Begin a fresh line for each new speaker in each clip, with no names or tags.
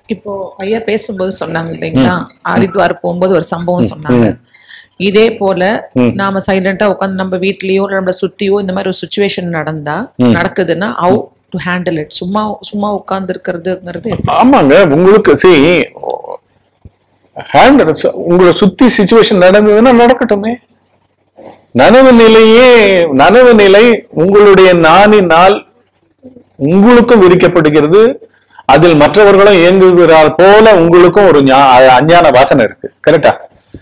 இப்போ ஐயா பேசும்போது சொன்னாங்க இல்லைங்களா ஹரித்வார் போகும்போது ஒரு சம்பவம் சொன்னாங்க இதே போல நாம சைலண்டா உட்காந்து நம்ம வீட்லயோ இல்ல நம்மள சுத்தியோ இந்த மாதிரி ஒரு சுச்சுவேஷன் நடந்தா நடக்குதுன்னா ஹவு டு ஹேண்டில் இட் சும்மா சும்மா உட்கார்ந்து இருக்கிறதுங்கிறது
ஆமாங்க உங்களுக்கு சி ஹேண்ட் உங்களை சுத்தி சுச்சுவேஷன் நடந்ததுன்னா நடக்கட்டுமே நனவு நிலையே நனவு நிலை உங்களுடைய நாணினால் உங்களுக்கும் விரிக்கப்படுகிறது அதில் மற்றவர்களும் இயங்குகிறார் போல உங்களுக்கும் ஒரு ஞா- அஞ்ஞான வாசனை இருக்கு கரெக்டா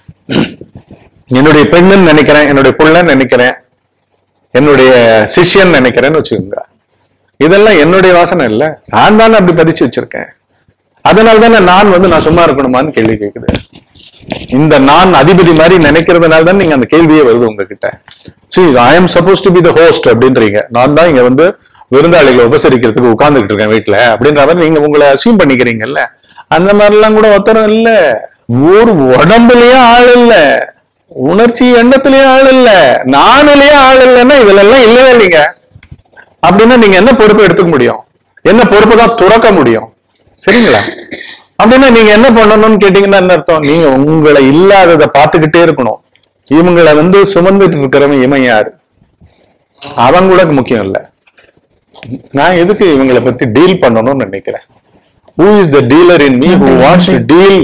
என்னுடைய பெண்ணுன்னு நினைக்கிறேன் என்னுடைய புள்ளன்னு நினைக்கிறேன் என்னுடைய சிஷ்யன் நினைக்கிறேன்னு வச்சுக்கோங்க இதெல்லாம் என்னுடைய வாசனை இல்ல நான் தானே அப்படி பதிச்சு வச்சிருக்கேன் அதனால தானே நான் வந்து நான் சும்மா இருக்கணுமான்னு கேள்வி கேக்குது இந்த நான் அதிபதி மாதிரி நினைக்கிறதுனால தான் நீங்க அந்த கேள்வியே வருது உங்ககிட்ட C I M suppose to be the host அப்படின்றீங்க நான் தான் இங்க வந்து விருந்தாளிகளை உபசரிக்கிறதுக்கு உட்கார்ந்துகிட்டு இருக்கேன் வீட்டுல அப்படின்ற மாதிரி நீங்க உங்களை அசியூம் பண்ணிக்கிறீங்கல்ல அந்த மாதிரிலாம் கூட ஒத்தரம் இல்ல ஒரு உடம்புலயும் ஆள் இல்ல உணர்ச்சி எண்ணத்திலயும் ஆள் இல்ல நானிலேயே ஆள் இல்லைன்னா இதுல எல்லாம் இல்லவே இல்லைங்க அப்படின்னா நீங்க என்ன பொறுப்பு எடுத்துக்க முடியும் என்ன பொறுப்பு தான் துறக்க முடியும் சரிங்களா அப்படின்னா நீங்க என்ன பண்ணணும்னு கேட்டீங்கன்னா என்ன அர்த்தம் நீங்க உங்களை இல்லாததை பார்த்துக்கிட்டே இருக்கணும் இவங்களை வந்து சுமந்துட்டு இருக்கிறவன் இவன் யாரு அவன் கூட முக்கியம் இல்ல நான் எதுக்கு இவங்களை பத்தி டீல் பண்ணணும்னு நினைக்கிறேன் who is the dealer in me who wants to deal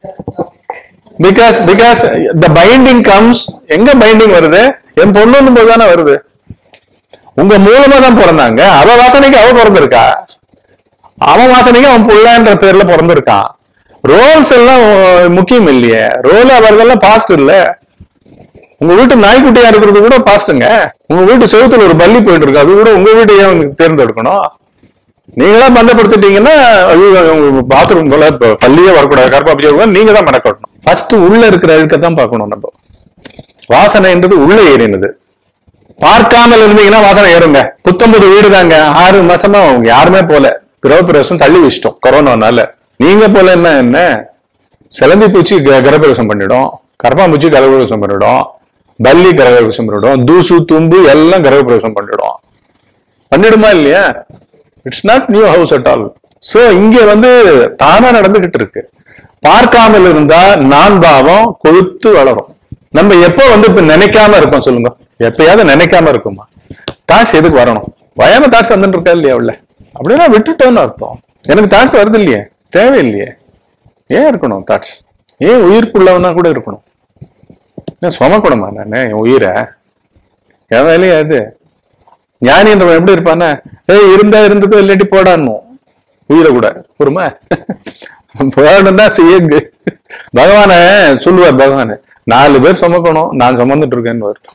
because because the binding comes எங்க பைண்டிங் வருது என் பொண்ணுன்னு போது தானே வருது உங்க மூலமா தான் பிறந்தாங்க அவ வாசனைக்கு அவ பிறந்திருக்கா அவன் வாசனைக்கு அவன் புள்ளன்ற பேர்ல பிறந்திருக்கான் ரோல்ஸ் எல்லாம் அஹ், முக்கியம் இல்லையே ரோல் அவர்களெல்லாம் பாஸ்ட் இல்ல உங்க வீட்டு நாய்க்குட்டியா இருக்கிறது கூட பாஸ்ட்டுங்க உங்க வீட்டு செவுத்துல ஒரு பள்ளி போயிட்டு இருக்கு அது கூட உங்க வீட்டையே அவங்க தேர்ந்தெடுக்கணும் நீங்களா பந்தப்படுத்திட்டீங்கன்னா பாத்ரூம் போல இப்ப பள்ளியே வரக்கூடாது கர்ப்பாபிஜம் நீங்க தான் மெனக்கட்டணும் ஃபர்ஸ்ட் உள்ள இருக்கிற அழுக்கத்தான் பார்க்கணும் நம்ம வாசனைன்றது உள்ள ஏறினது பார்க்காமல் இருந்தீங்கன்னா வாசனை ஏறுங்க புத்தம்பது வீடு தாங்க ஆறு மாசமா அவங்க யாருமே போல கிரகப்பிரவேசம் தள்ளி வச்சிட்டோம் கொரோனானால நீங்க போல என்ன என்ன சிலந்தி பூச்சி க- கிரகப்பிரவேசம் பண்ணிடும் கரப்பாம்பூச்சி கிரகப்பிரவேசம் பண்ணிடும் பல்லி கிரகப்பிரவேசம் பண்ணிடும் தூசு தும்பு எல்லாம் கிரகப்பிரவேசம் பண்ணிடும் பண்ணிடுமா இல்லையா it's not new house at all so இங்க வந்து தானா நடந்துகிட்டு இருக்கு பார்க்காமல் இருந்தா நான் பாவம் கொழுத்து வளரும் நம்ம எப்போ வந்து இப்ப நினைக்காம இருக்கோம் சொல்லுங்க எப்பயாவது நினைக்காம இருக்குமா தாட்ஸ் எதுக்கு வரணும் வயாம தாட்ஸ் வந்துட்டு இருக்கா இல்லையா உள்ள அப்படின்னா விட்டுட்டோம்னு அர்த்தம் எனக்கு தாட்ஸ் வருது இல்லையே தேவையில்லையே ஏன் இருக்கணும் தாட்ஸ் ஏன் உயிர்ப்புள்ளவனா கூட இருக்கணும் ஏன் சுமக்கணுமா நானு என் உயிரை என் வேலையா இது ஞானின்றவன் எப்படி இருப்பானே ஏய் இருந்தா இருந்துக்கோ இல்லாட்டி போடான்னும் உயிரை கூட பொறுமை போடணும்னா செய்யுங்க பகவானே சொல்லுவார் பகவானே நாலு பேர் சுமக்கணும் நான் சுமந்துட்டு இருக்கேன்னு வரும்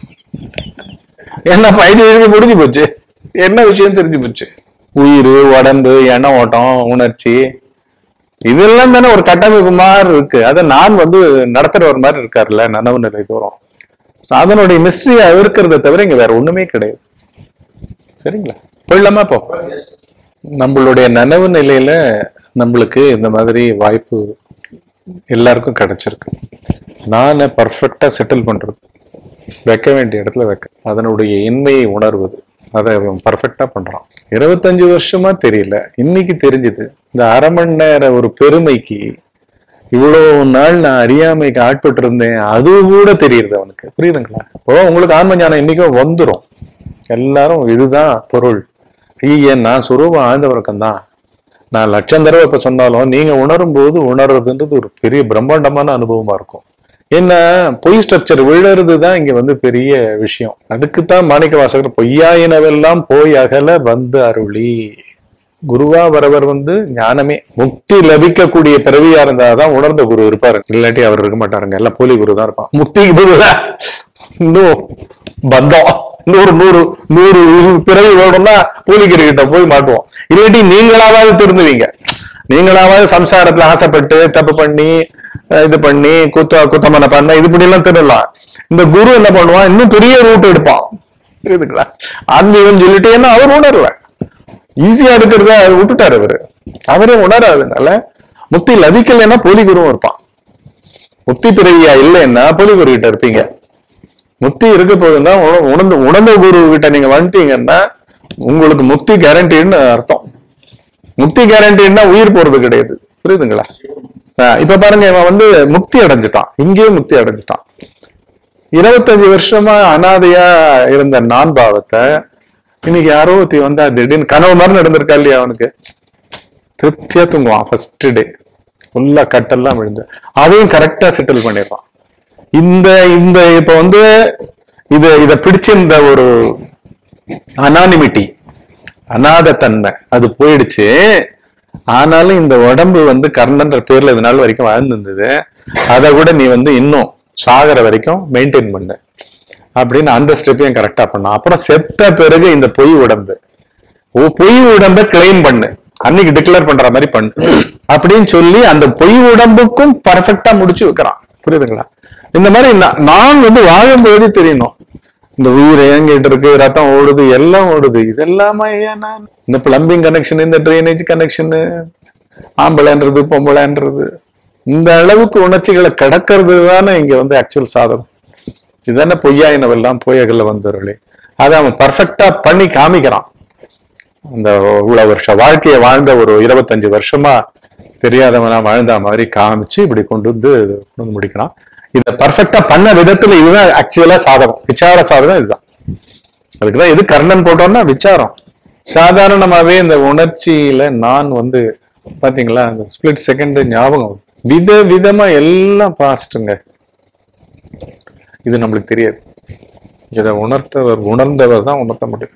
என்ன பயிற்சி இதுக்கு முடிஞ்சு போச்சு என்ன விஷயம் தெரிஞ்சு போச்சு உயிர் உடம்பு எண்ண ஓட்டம் உணர்ச்சி இதெல்லாம் தானே ஒரு கட்டமைப்பு மாதிரி இருக்கு அதை நான் வந்து நடத்துறவர் மாதிரி இருக்காருல்ல நனவு நிலை தோறும் So அதனுடைய மிஸ்ட்ரியை இருக்கிறத தவிர இங்க வேற ஒண்ணுமே கிடையாது சரிங்களா போயிடலாமா இப்போ நம்மளுடைய நனவு நிலையில நம்மளுக்கு இந்த மாதிரி வாய்ப்பு எல்லாருக்கும் கிடைச்சிருக்கு நானே பர்ஃபெக்டா செட்டில் பண்றது வைக்க வேண்டிய இடத்துல வைக்க அதனுடைய இன்மையை உணர்வது அதை அவன் பர்ஃபெக்டா பண்றான் இருபத்தஞ்சு வருஷமா தெரியல இன்னைக்கு தெரிஞ்சுது இந்த அரை மணி நேர ஒரு பெருமைக்கு இவ்வளவு நாள் நான் அறியாமைக்கு ஆட்பட்டு இருந்தேன் அது கூட தெரியுது அவனுக்கு புரியுதுங்களா இப்போ உங்களுக்கு ஆன்ம ஞானம் இன்னைக்கும் வந்துரும் எல்லாரும் இதுதான் பொருள் ஐயன் நான் சுரூபம் ஆழ்ந்த வழக்கம் தான் நான் லட்சம் தடவை இப்ப சொன்னாலும் நீங்க உணரும் போது உணர்றதுன்றது ஒரு பெரிய பிரம்மாண்டமான அனுபவமா இருக்கும் என்ன பொய் ஸ்ட்ரக்சர் விழுறது தான் இங்க வந்து பெரிய விஷயம் அதுக்குத்தான் மாணிக்க வாசகர் பொய்யாயினவெல்லாம் போய் அகல வந்து அருளி குருவா வரவர் வந்து ஞானமே முக்தி லபிக்கக்கூடிய பிறவியா இருந்தாதான் உணர்ந்த குரு இருப்பாரு இல்லாட்டி அவர் இருக்க மாட்டாருங்க எல்லாம் போலி குரு தான் இருப்பான் முக்திக்கு பதிலா இன்னும் பந்தம் நூறு நூறு நூறு பிறவி வேணும்னா பூலிகிரி கிட்ட போய் மாட்டுவோம் இல்லாட்டி நீங்களாவது திருந்துவீங்க நீங்களாவது சம்சாரத்துல ஆசைப்பட்டு தப்பு பண்ணி அஹ் இது பண்ணி குத்த குத்தமனை பண்ண இது பண்ணி எல்லாம் திருடலாம் இந்த குரு என்ன பண்ணுவான் இன்னும் பெரிய ரூட் எடுப்பான் புரியுதுங்களா ஆன்மீகம் சொல்லிட்டு என்ன அவர் உணர்வ ஈஸியா இருக்கிறத அவர் விட்டுட்டாரு அவரு அவரே உணராதனால முக்தி லபிக்கலைன்னா போலி குருவும் இருப்பான் முக்தி பிறவியா இல்லைன்னா போலி குரு கிட்ட இருப்பீங்க முக்தி இருக்க போகுதுன்னா உண- உணர்ந்த உணர்ந்த குரு கிட்ட நீங்க வந்துட்டீங்கன்னா உங்களுக்கு முக்தி கேரண்டின்னு அர்த்தம் முக்தி கேரண்டின்னா உயிர் போறது கிடையாது புரியுதுங்களா ஆஹ் இப்ப பாருங்க இவன் வந்து முக்தி அடைஞ்சிட்டான் இங்கேயே முக்தி அடைஞ்சிட்டான் இருபத்தஞ்சு வருஷமா அனாதையா இருந்த நான் பாவத்தை இன்னைக்கு யாரோ ஒருத்தி வந்தா திடீர்னு கனவு மாதிரி நடந்திருக்கா இல்லையா அவனுக்கு திருப்தியா தூங்குவான் ஃபர்ஸ்ட் டே ஃபுல்லா கட்டெல்லாம் விழுந்து அதையும் கரெக்டா செட்டில் பண்ணிடுவான் இந்த இந்த இப்ப வந்து இது இத பிடிச்சிருந்த ஒரு அனானிமிட்டி அநாத தன்மை அது போயிடுச்சு ஆனாலும் இந்த உடம்பு வந்து கர்ணன்ற பேர்ல இது நாள் வரைக்கும் வாழ்ந்திருந்தது அதை கூட நீ வந்து இன்னும் சாகர வரைக்கும் மெயின்டைன் பண்ணு அப்படின்னு அந்த ஸ்டெப்பையும் கரெக்டா பண்ண அப்புறம் செத்த பிறகு இந்த பொய் உடம்பு ஓ பொய் உடம்ப கிளைம் பண்ணு அன்னைக்கு டிக்ளேர் பண்ற மாதிரி பண்ணு அப்படின்னு சொல்லி அந்த பொய் உடம்புக்கும் பர்ஃபெக்டா முடிச்சு வைக்கிறான் புரியுதுங்களா இந்த மாதிரி நா- நான் வந்து வாழும்போது தெரியணும் இந்த உயிர் இயங்கிட்டு இருக்கு ரத்தம் ஓடுது எல்லாம் ஓடுது இதெல்லாமா ஏன் நான் இந்த பிளம்பிங் கனெக்ஷன் இந்த ட்ரைனேஜ் கனெக்ஷன் ஆம்பளைன்றது பொம்பளைன்றது இந்த அளவுக்கு உணர்ச்சிகளை கடக்கிறது தானே இங்க வந்து ஆக்சுவல் சாதகம் இதுதானே பொய்யாயினவெல்லாம் போயகல்ல வந்தவர்களே அதை அவன் பர்ஃபெக்டா பண்ணி காமிக்கிறான் அந்த இவ்வளவு வருஷம் வாழ்க்கையை வாழ்ந்த ஒரு இருபத்தஞ்சு வருஷமா தெரியாதவனா வாழ்ந்த மாதிரி காமிச்சு இப்படி கொண்டு வந்து கொண்டு வந்து முடிக்கிறான் இதை பர்ஃபெக்டா பண்ண விதத்துல இதுதான் ஆக்சுவலா சாதகம் விசார சாதகம் இதுதான் அதுக்குதான் எது கர்ணன் போட்டோம்னா விசாரம் சாதாரணமாவே இந்த உணர்ச்சியில நான் வந்து பாத்தீங்களா அந்த ஸ்பிளிட் செகண்ட் ஞாபகம் வரும். வித விதமா எல்லாம் பாஸ்ட்டுங்க இது நம்மளுக்கு தெரியாது இதை உணர்த்தவர் உணர்ந்தவர் தான் உணர்த்த முடியும்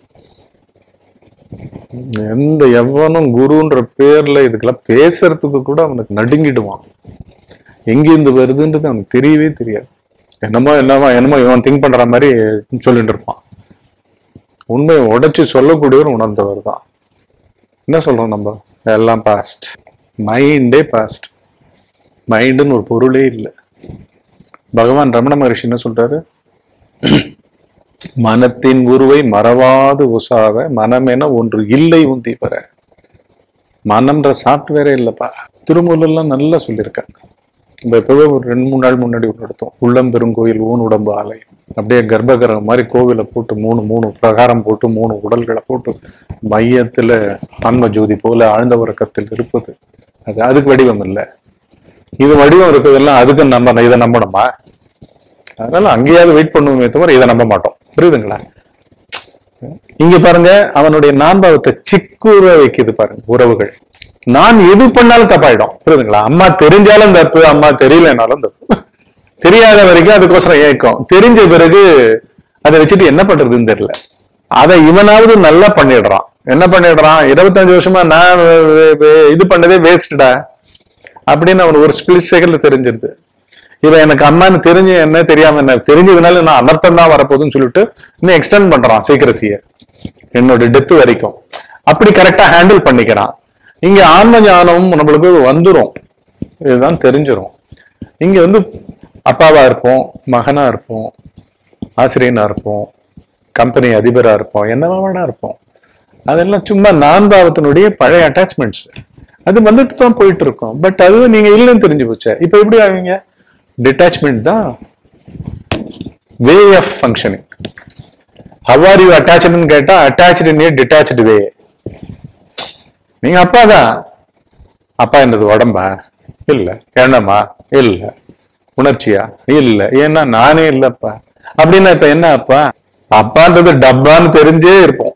எந்த எவனும் குருன்ற பேர்ல இதுக்கெல்லாம் பேசுறதுக்கு கூட அவனுக்கு நடுங்கிடுவான் எங்கிருந்து வருதுன்றது அவனுக்கு தெரியவே தெரியாது என்னமோ என்னமோ என்னமோ இவன் திங்க் பண்ற மாதிரி சொல்லிட்டு இருப்பான் உண்மையை உடைச்சு சொல்லக்கூடியவர் உணர்ந்தவர் தான் என்ன சொல்றோம் நம்ம எல்லாம் பாஸ்ட் மைண்டே பாஸ்ட் மைண்டுன்னு ஒரு பொருளே இல்லை பகவான் ரமண மகரிஷி என்ன சொல்றாரு மனத்தின் உருவை மறவாது உசாவ மனமென ஒன்று இல்லை உந்தி பெற மனம்ன்ற சாஃப்ட்வேரே இல்லப்பா திருமூலெல்லாம் நல்லா சொல்லியிருக்காங்க நம்ம எப்பவே ஒரு ரெண்டு மூணு நாள் முன்னாடி ஒன்று எடுத்தோம் உள்ளம் பெருங்கோயில் ஊன் உடம்பு ஆலயம் அப்படியே கர்ப்பகிரகம் மாதிரி கோவிலை போட்டு மூணு மூணு பிரகாரம் போட்டு மூணு உடல்களை போட்டு மையத்துல ஆன்ம ஜோதி போல ஆழ்ந்த உறக்கத்தில் இருப்பது அது அதுக்கு வடிவம் இல்லை இது வடிவம் இருக்கிறதெல்லாம் அதுக்கு நம்ம இதை நம்பணுமா அதனால அங்கேயாவது வெயிட் பண்ணுவோமே தவிர இதை நம்ப மாட்டோம் புரியுதுங்களா இங்க பாருங்க அவனுடைய நான்பாவத்தை சிக்குற வைக்குது பாருங்க உறவுகள் நான் எது பண்ணாலும் தப்பாயிடும் புரியுதுங்களா அம்மா தெரிஞ்சாலும் தப்பு அம்மா தெரியலனாலும் தப்பு தெரியாத வரைக்கும் அதுக்கோசரம் ஏக்கம் தெரிஞ்ச பிறகு அதை வச்சுட்டு என்ன பண்றதுன்னு தெரியல அதை இவனாவது நல்லா பண்ணிடுறான் என்ன பண்ணிடுறான் இருபத்தஞ்சு வருஷமா நான் வே- வே- இது பண்ணதே வேஸ்டடா அப்படின்னு அவன் ஒரு ஸ்பிளிட் செகண்ட்ல தெரிஞ்சிருது இவன் எனக்கு அம்மான்னு தெரிஞ்சு என்ன தெரியாம என்ன தெரிஞ்சதுனால நான் அனர்த்தம் தான் வரப்போகுதுன்னு சொல்லிட்டு இன்னும் எக்ஸ்டெண்ட் பண்றான் சீக்கிரசிய என்னோட டெத் வரைக்கும் அப்படி கரெக்டா ஹேண்டில் பண்ணிக்கிறான் இங்க ஆன்ம ஞானம் நம்மளுக்கு வந்துரும் இதுதான் தெரிஞ்சிரும் இங்க வந்து அப்பாவா இருப்போம் மகனா இருப்போம் ஆசிரியனா இருப்போம் கம்பெனி அதிபரா இருப்போம் என்னவா வேணா இருப்போம் அதெல்லாம் சும்மா நான்பாவத்தினுடைய பழைய அட்டாச்மெண்ட்ஸ் அது வந்துட்டு தான் போயிட்டு இருக்கும் பட் அது நீங்க இல்லைன்னு தெரிஞ்சு போச்சு இப்ப எப்படி ஆவீங்க டிட்டாச்மெண்ட் தான் way of functioning how are you attachment கேட்டா அட்டாச்டு இன் டிட்டாச்டு வே நீங்க அப்பா தான் அப்பா என்னது உடம்பா இல்ல எண்ணமா இல்ல உணர்ச்சியா இல்ல ஏன்னா நானே இல்லப்பா அப்படின்னா இப்ப என்ன அப்பா அப்பான்றது டப்பான்னு தெரிஞ்சே இருப்போம்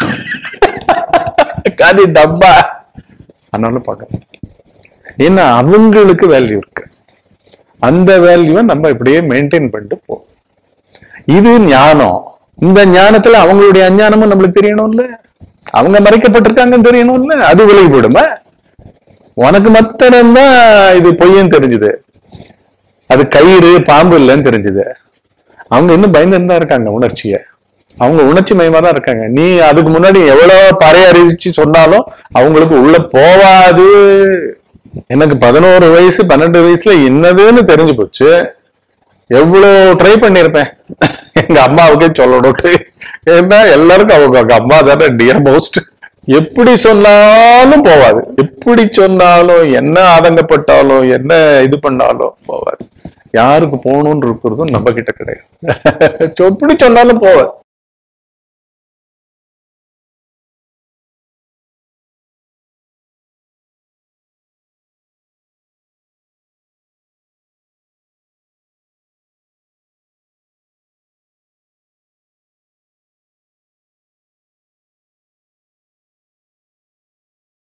காதி டப்பா அதனால பார்க்க ஏன்னா அவங்களுக்கு வேல்யூ இருக்கு அந்த வேல்யூவை நம்ம இப்படியே மெயின்டைன் பண்ணிட்டு போவோம் இது ஞானம் இந்த ஞானத்துல அவங்களுடைய அஞ்ஞானமும் நம்மளுக்கு தெரியணும்ல அவங்க மறைக்கப்பட்டிருக்காங்கன்னு தெரியணும்ல அது விலகி போயிடுமா உனக்கு மாத்திரம்தான் இது பொய்யன்னு தெரிஞ்சுது அது கயிறு பாம்பு இல்லைன்னு தெரிஞ்சுது அவங்க இன்னும் பயந்துன்னு தான் இருக்காங்க உணர்ச்சிய அவங்க உணர்ச்சி மயமா தான் இருக்காங்க நீ அதுக்கு முன்னாடி எவ்வளவு பறை அறிவிச்சு சொன்னாலும் அவங்களுக்கு உள்ள போவாது எனக்கு பதினோரு வயசு பன்னெண்டு வயசுல என்னதுன்னு தெரிஞ்சு போச்சு எவ்வளவு ட்ரை பண்ணிருப்பேன் எங்க அம்மாவுக்கே சொல்லணும்ட்டு ஏன்னா எல்லாருக்கும் அவங்க அவங்க அம்மா தானே டியர் மோஸ்ட் எப்படி சொன்னாலும் போவாது எப்படி சொன்னாலும் என்ன ஆதங்கப்பட்டாலும் என்ன இது பண்ணாலும் போவாது யாருக்கு போகணும்னு இருக்கிறதும் நம்ம கிட்ட கிடையாது எப்படி சொன்னாலும் போவாது